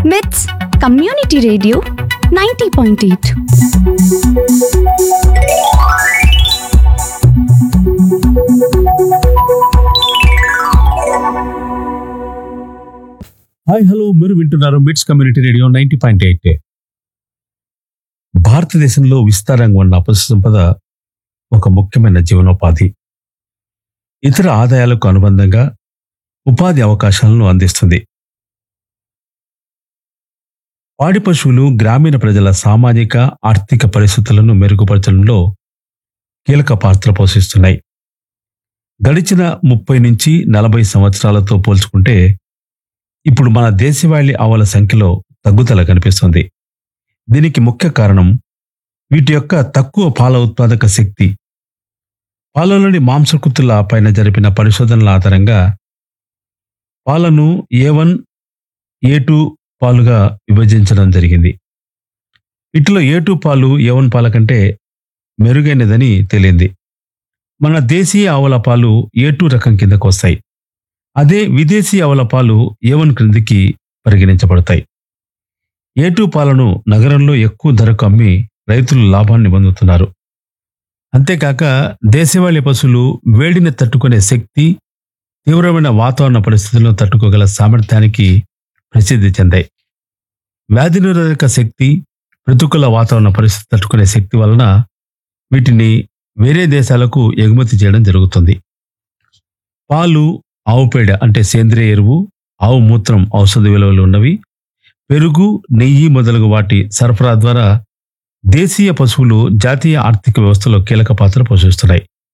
with community radio ninety point eight hi hello మీరు వింటున్నారు MITS community radio ninety point eight భారతదేశంలో విస్తారంగా ఉన్న పశు సంపద ఒక ముఖ్యమైన జీవనోపాధి ఇతర ఆదాయాలకు అనుబంధంగా ఉపాధి అవకాశాలను అందిస్తుంది పాడి పశువులు గ్రామీణ ప్రజల సామాజిక ఆర్థిక పరిస్థితులను మెరుగుపరచడంలో కీలక పాత్ర పోషిస్తున్నాయి గడిచిన ముప్పై నుంచి నలభై సంవత్సరాలతో పోల్చుకుంటే ఇప్పుడు మన దేశవాళీ ఆవుల సంఖ్యలో తగ్గుదల కనిపిస్తుంది దీనికి ముఖ్య కారణం వీటి యొక్క తక్కువ పాల ఉత్పాదక శక్తి పాలలోని మాంసకృతుల పైన జరిపిన పరిశోధనల ఆధారంగా పాలను ఏ వన్ ఏ టూ పాలుగా విభజించడం జరిగింది వీటిలో ఏ టూ పాలు ఏ వన్ పాల కంటే మెరుగైనదని తేలింది మన దేశీయ ఆవుల పాలు ఏ టూ రకం కిందకు వస్తాయి అదే విదేశీ ఆవుల పాలు ఏవన్ క్రిందికి పరిగణించబడతాయి ఏటూ పాలను నగరంలో ఎక్కువ ధరకు అమ్మి రైతులు లాభాన్ని పొందుతున్నారు అంతేకాక దేశవాళీ పశువులు వేడిని తట్టుకునే శక్తి తీవ్రమైన వాతావరణ పరిస్థితులను తట్టుకోగల సామర్థ్యానికి ప్రసిద్ధి చెందాయి వ్యాధి నిరోధక శక్తి ప్రతికూల వాతావరణ పరిస్థితి తట్టుకునే శక్తి వలన వీటిని వేరే దేశాలకు ఎగుమతి చేయడం జరుగుతుంది పాలు ఆవు పేడ అంటే సేంద్రియ ఎరువు ఆవు మూత్రం ఔషధ విలువలు ఉన్నవి పెరుగు నెయ్యి మొదలగు వాటి సరఫరా ద్వారా దేశీయ పశువులు జాతీయ ఆర్థిక వ్యవస్థలో కీలక పాత్ర పోషిస్తున్నాయి